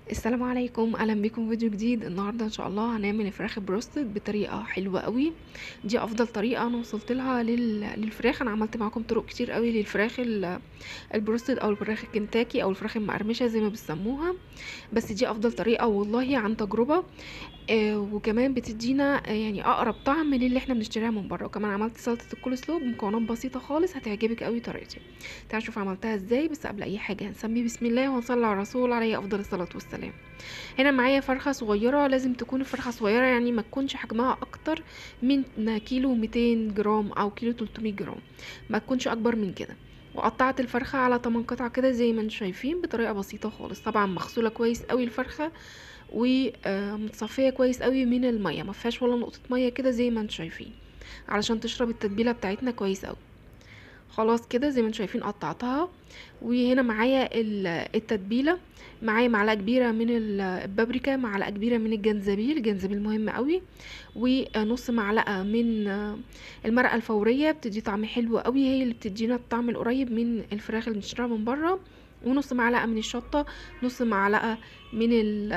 السلام عليكم اهلا بكم في فيديو جديد النهارده ان شاء الله هنعمل الفراخ بروستد بطريقه حلوه قوي دي افضل طريقه انا وصلت لها لل... للفراخ انا عملت معاكم طرق كتير قوي للفراخ ال... البروستد او الفراخ الكنتاكي او الفراخ المقرمشه زي ما بيسموها بس دي افضل طريقه والله عن تجربه آه وكمان بتدينا آه يعني اقرب طعم للي احنا بنشتريها من بره وكمان عملت سلطه الكول سلو بمكونات بسيطه خالص هتعجبك قوي طريقتي تعالوا نشوف عملتها ازاي بس قبل اي حاجه هنسمي بسم الله ونصلي على الرسول عليه افضل الصلاه والسلام هنا معايا فرخه صغيره لازم تكون الفرخه صغيره يعني ما تكونش حجمها اكتر من كيلو 200 جرام او كيلو 300 جرام ما تكونش اكبر من كده وقطعت الفرخه على 8 قطع كده زي ما انتم شايفين بطريقه بسيطه خالص طبعا مغسوله كويس قوي الفرخه ومتصفيه كويس قوي من الميه ما فيهاش ولا نقطه ميه كده زي ما انتم شايفين علشان تشرب التتبيله بتاعتنا كويس قوي خلاص كده زي ما انتم شايفين قطعتها وهنا معايا التتبيله معايا معلقه كبيره من البابريكا معلقه كبيره من الجنزبيل الجنزبيل مهم قوي ونص معلقه من المرقه الفوريه بتدي طعم حلو قوي هي اللي بتدينا الطعم القريب من الفراخ اللي بنشتريها من بره ونص معلقه من الشطه نص معلقه من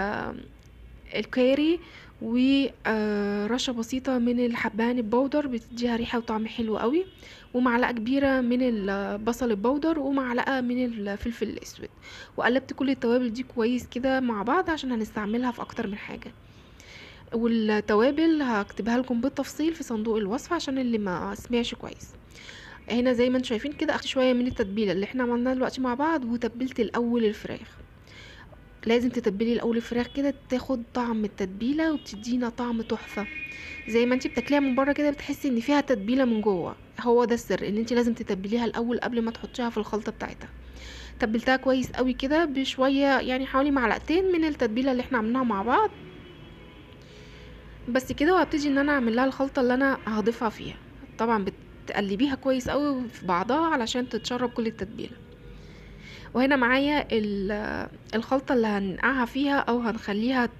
الكاري ورشة بسيطة من الحبهان البودر بتديها ريحة وطعم حلو قوي ومعلقة كبيرة من البصل البودر ومعلقة من الفلفل الاسود وقلبت كل التوابل دي كويس كده مع بعض عشان هنستعملها في اكتر من حاجة والتوابل هكتبها لكم بالتفصيل في صندوق الوصفة عشان اللي ما سمعش كويس هنا زي ما انتم شايفين كده اخدت شوية من التتبيلة اللي احنا عملناها دلوقتي مع بعض وتبلت الاول الفراخ لازم تتبلي الاول الفراخ كده تاخد طعم التتبيله وبتدينا طعم تحفه زي ما انت بتاكليها من بره كده بتحسي ان فيها تتبيله من جوه هو ده السر ان انت لازم تتبليها الاول قبل ما تحطيها في الخلطه بتاعتها تبلتها كويس قوي كده بشويه يعني حوالي معلقتين من التتبيله اللي احنا عملناها مع بعض بس كده وهبتدي ان انا اعمل لها الخلطه اللي انا هضيفها فيها طبعا بتقلبيها كويس قوي في بعضها علشان تتشرب كل التتبيله وهنا معايا الخلطة اللي هنقعها فيها او هنخليها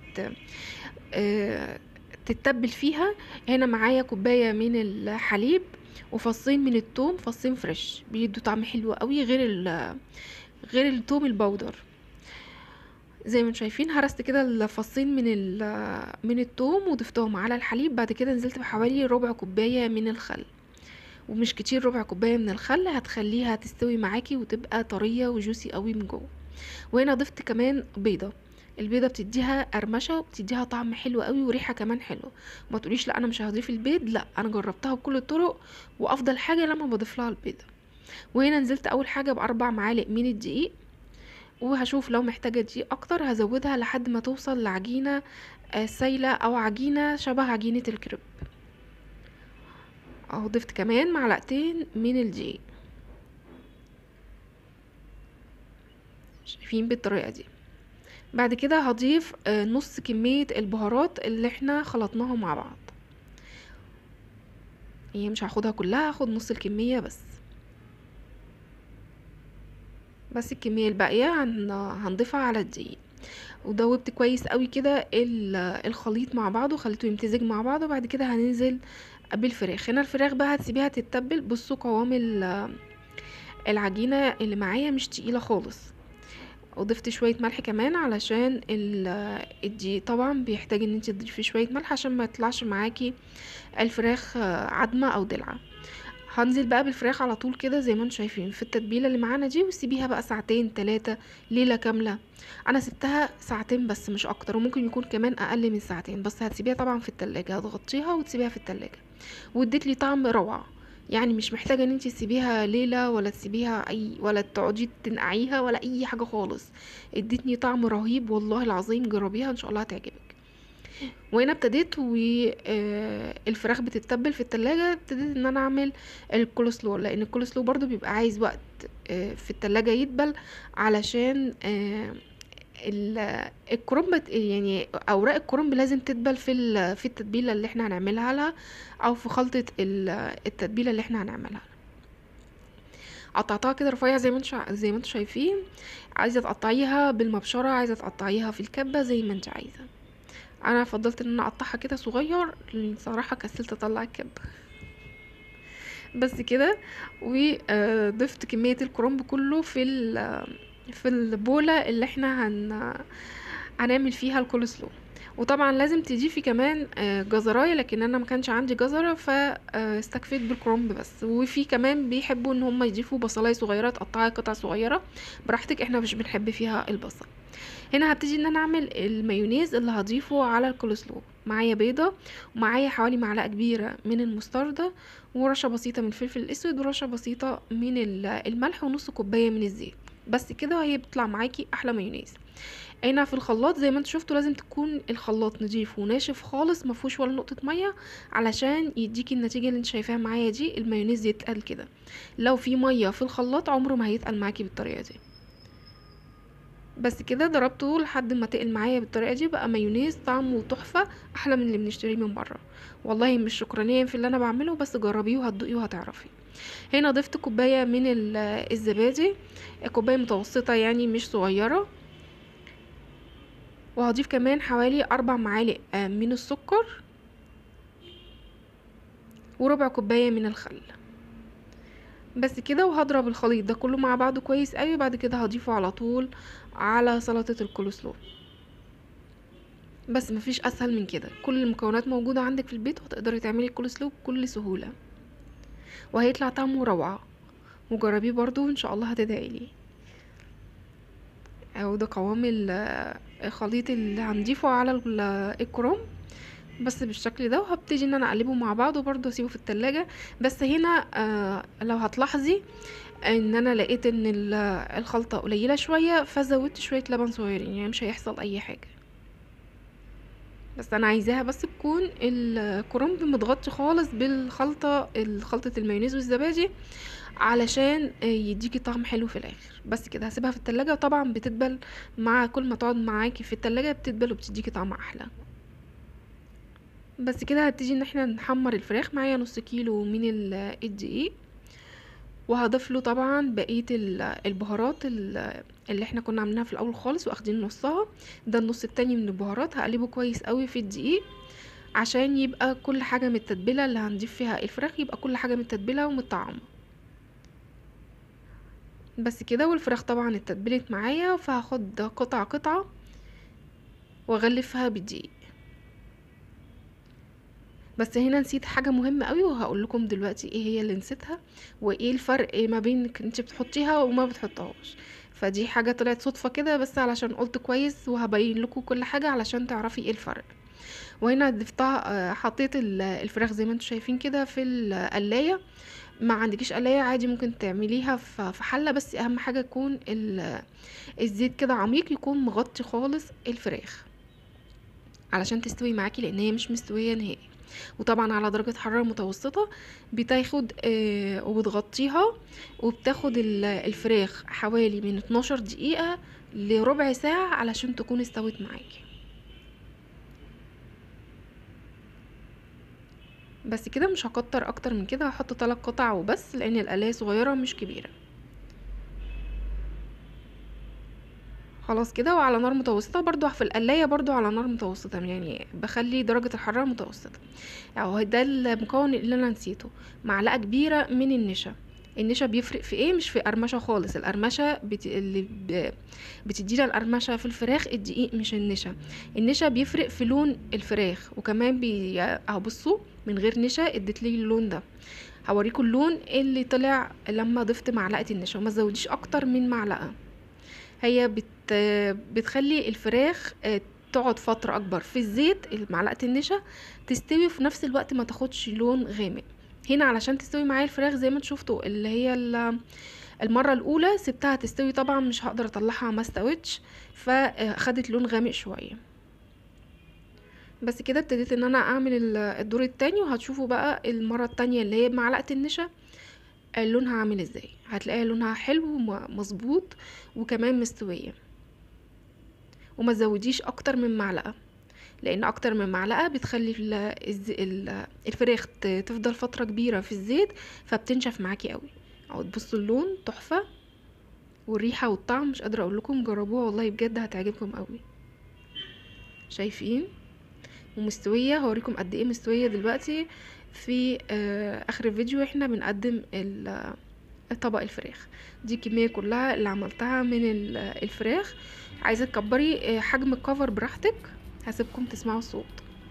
تتبل فيها هنا معايا كوباية من الحليب وفصين من التوم فصين فريش بيدوا طعم حلو قوي غير غير التوم البودر زي ما شايفين هرست كده الفصين من من التوم وضفتهم على الحليب بعد كده نزلت بحوالي ربع كوبايه من الخل ومش كتير ربع كوبايه من الخل هتخليها تستوي معاكي وتبقى طريه وجوسي قوي من جوه وهنا ضفت كمان بيضه البيضه بتديها قرمشه وبتديها طعم حلو قوي وريحه كمان حلوه ما تقوليش لا انا مش هضيف البيض لا انا جربتها بكل الطرق وافضل حاجه لما بضيف لها البيضه وهنا نزلت اول حاجه باربع معالق من الدقيق وهشوف لو محتاجه دقيق اكتر هزودها لحد ما توصل لعجينه سايله او عجينه شبه عجينه الكريب اهو ضفت كمان معلقتين من الدقيق شايفين بالطريقه دي بعد كده هضيف نص كميه البهارات اللي احنا خلطناها مع بعض هي مش هاخدها كلها هاخد نص الكميه بس بس الكميه الباقيه هنضيفها على الدقيق ودوبت كويس قوي كده الخليط مع بعضه خليته يمتزج مع بعضه بعد كده هننزل بالفراخ هنا الفراخ بقى هتسيبيها تتبل بصوا قوام العجينه اللي معايا مش تقيله خالص وضفت شويه ملح كمان علشان الدقيق طبعا بيحتاج ان انت تضيفي شويه ملح عشان ما يطلعش معاكي الفراخ عدمه او دلعه هنزل بقى بالفراخ على طول كده زي ما انتم شايفين في التتبيله اللي معانا دي وسيبيها بقى ساعتين ثلاثه ليله كامله انا سبتها ساعتين بس مش اكتر وممكن يكون كمان اقل من ساعتين بس هتسيبيها طبعا في التلاجة هتغطيها وتسيبيها في التلاجة واديت لي طعم روعه يعني مش محتاجه ان انت تسيبيها ليله ولا تسيبيها اي ولا تقعدي تنقعيها ولا اي حاجه خالص ادتني طعم رهيب والله العظيم جربيها ان شاء الله هتعجبك وهنا ابتديت والفراخ بتتبل في التلاجة ابتديت ان انا اعمل الكولسلو لان الكولسلو برضو بيبقى عايز وقت في التلاجة يدبل علشان الكرنب يعني اوراق الكرنب لازم تدبل في في التتبيله اللي احنا هنعملها لها او في خلطه التتبيله اللي احنا هنعملها قطعتها كده رفيع زي ما انتوا زي ما انتوا شايفين عايزه تقطعيها بالمبشره عايزه تقطعيها في الكبه زي ما انت عايزه انا فضلت ان انا اقطعها كده صغير لان صراحه كسلت اطلع الكبه بس كده وضفت كميه الكرنب كله في في البوله اللي احنا هن هنعمل فيها الكول سلو وطبعا لازم تضيفي كمان آه، جزرايه لكن انا ما كانش عندي جزره فاستكفيت بالكرنب بس وفي كمان بيحبوا ان هم يضيفوا بصلايه صغيره تقطعي قطع صغيره براحتك احنا مش بنحب فيها البصل هنا هبتدي ان انا اعمل المايونيز اللي هضيفه على الكولسلو معايا بيضه ومعايا حوالي معلقه كبيره من المستردة ورشه بسيطه من الفلفل الاسود ورشه بسيطه من الملح ونص كوبايه من الزيت بس كده وهي بتطلع معاكي احلى مايونيز هنا في الخلاط زي ما انتوا شفتوا لازم تكون الخلاط نضيف وناشف خالص مفهوش ولا نقطه ميه علشان يديكي النتيجه اللي انت شايفاها معايا دي المايونيز يتقل كده لو في ميه في الخلاط عمره ما هيتقل معاكي بالطريقه دي بس كده ضربته لحد ما تقل معايا بالطريقه دي بقى مايونيز طعمه تحفه احلى من اللي بنشتريه من بره والله مش شكرانيه في اللي انا بعمله بس جربيه وهتدوقي وهتعرفي هنا ضفت كوبايه من الزبادي كوبايه متوسطه يعني مش صغيره وهضيف كمان حوالي اربع معالق آه، من السكر وربع كوبايه من الخل بس كده وهضرب الخليط ده كله مع بعضه كويس قوي بعد كده هضيفه على طول على سلطة الكولسلو بس مفيش اسهل من كده كل المكونات موجودة عندك في البيت وهتقدري تعملي الكولسلو بكل سهولة وهيطلع طعمه روعة وجربيه برضو ان شاء الله هتدعيلي او ده قوام الخليط اللي هنضيفه على الكروم بس بالشكل ده وهبتدي ان انا اقلبه مع بعض وبرده اسيبه في التلاجة بس هنا آه لو هتلاحظي ان انا لقيت ان الخلطة قليلة شوية فزودت شوية لبن صغيرين يعني مش هيحصل اي حاجة بس انا عايزاها بس تكون الكرنب متغطي خالص بالخلطة خلطة المايونيز والزبادي علشان يديكي طعم حلو في الاخر بس كده هسيبها في التلاجة وطبعا بتدبل مع كل ما تقعد معاكي في التلاجة بتدبل وبتديكي طعم احلى بس كده هبتدي ان احنا نحمر الفراخ معايا نص كيلو من الدقيق وهضيف له طبعا بقيه البهارات اللي احنا كنا عاملينها في الاول خالص واخدين نصها ده النص التاني من البهارات هقلبه كويس قوي في الدقيق عشان يبقى كل حاجه متتبله اللي هنضيف فيها الفراخ يبقى كل حاجه متتبله ومتطعمه بس كده والفراخ طبعا اتتبلت معايا فهاخد قطعه قطعه واغلفها بالدقيق بس هنا نسيت حاجة مهمة قوي وهقول لكم دلوقتي ايه هي اللي نسيتها وايه الفرق ما بين انت بتحطيها وما بتحطهاش فدي حاجة طلعت صدفة كده بس علشان قلت كويس وهبين لكم كل حاجة علشان تعرفي ايه الفرق وهنا ضفتها حطيت الفراخ زي ما انتم شايفين كده في القلاية ما عندكيش قلاية عادي ممكن تعمليها في حلة بس اهم حاجة يكون الزيت كده عميق يكون مغطي خالص الفراخ علشان تستوي معاكي لان هي مش مستوية نهائي وطبعا على درجة حرارة متوسطة بتاخد آه وبتغطيها وبتاخد الفراخ حوالي من 12 دقيقة لربع ساعة علشان تكون استوت معاكي بس كده مش هكتر اكتر من كده هحط 3 قطع وبس لان القلاية صغيرة مش كبيرة خلاص كده وعلى نار متوسطة برضو في القلاية برضو على نار متوسطة يعني بخلي درجة الحرارة متوسطة اهو ده المكون اللي انا نسيته معلقة كبيرة من النشا النشا بيفرق في ايه مش في قرمشه خالص القرمشه بت... اللي ب... بتدينا القرمشه في الفراخ الدقيق مش النشا النشا بيفرق في لون الفراخ وكمان بي اهو بصوا من غير نشا اديت لي اللون ده هوريكم اللون اللي طلع لما ضفت معلقه النشا وما تزوديش اكتر من معلقه هي بت بتخلي الفراخ آه، تقعد فترة اكبر في الزيت معلقة النشا تستوي وفي نفس الوقت ما تاخدش لون غامق هنا علشان تستوي معايا الفراخ زي ما انتوا شفتوا اللي هي المرة الاولى سبتها تستوي طبعا مش هقدر اطلعها ما استوتش فاخدت لون غامق شوية بس كده ابتديت ان انا اعمل الدور التاني وهتشوفوا بقى المرة التانية اللي هي بمعلقة النشا لونها عامل ازاي هتلاقيها لونها حلو ومظبوط وكمان مستويه وما تزوديش اكتر من معلقه لان اكتر من معلقه بتخلي الفراخ تفضل فتره كبيره في الزيت فبتنشف معاكي قوي اهو تبصوا اللون تحفه والريحه والطعم مش قادره اقول لكم جربوها والله بجد هتعجبكم قوي شايفين ومستويه هوريكم قد ايه مستويه دلوقتي في آه، اخر الفيديو احنا بنقدم طبق الفراخ دي كمية كلها اللي عملتها من الفراخ عايزه تكبري آه، حجم الكفر براحتك هسيبكم تسمعوا الصوت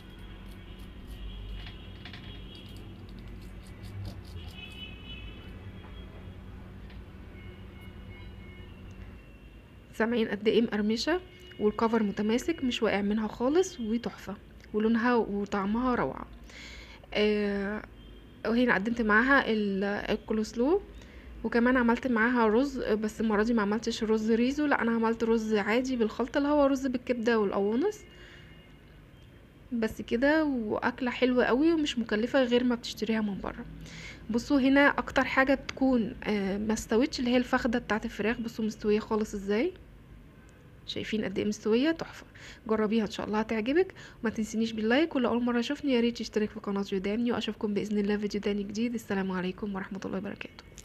سامعين قد ايه مقرمشه والكفر متماسك مش واقع منها خالص وتحفه ولونها وطعمها روعه آه وهنا قدمت معاها ال- الكولسلو وكمان عملت معاها رز بس المره دي ما عملتش رز ريزو لا انا عملت رز عادي بالخلطه اللي هو رز بالكبده والقوانص بس كده واكله حلوه قوي ومش مكلفه غير ما بتشتريها من بره بصوا هنا اكتر حاجه بتكون آه، ما استوتش اللي هي الفخده بتاعه الفراخ بصوا مستويه خالص ازاي شايفين قد ايه مستويه تحفه جربيها ان شاء الله هتعجبك وما تنسينيش باللايك ولو اول مره تشوفني يا ريت تشترك في قناه جوداني واشوفكم باذن الله فيديو تاني جديد السلام عليكم ورحمه الله وبركاته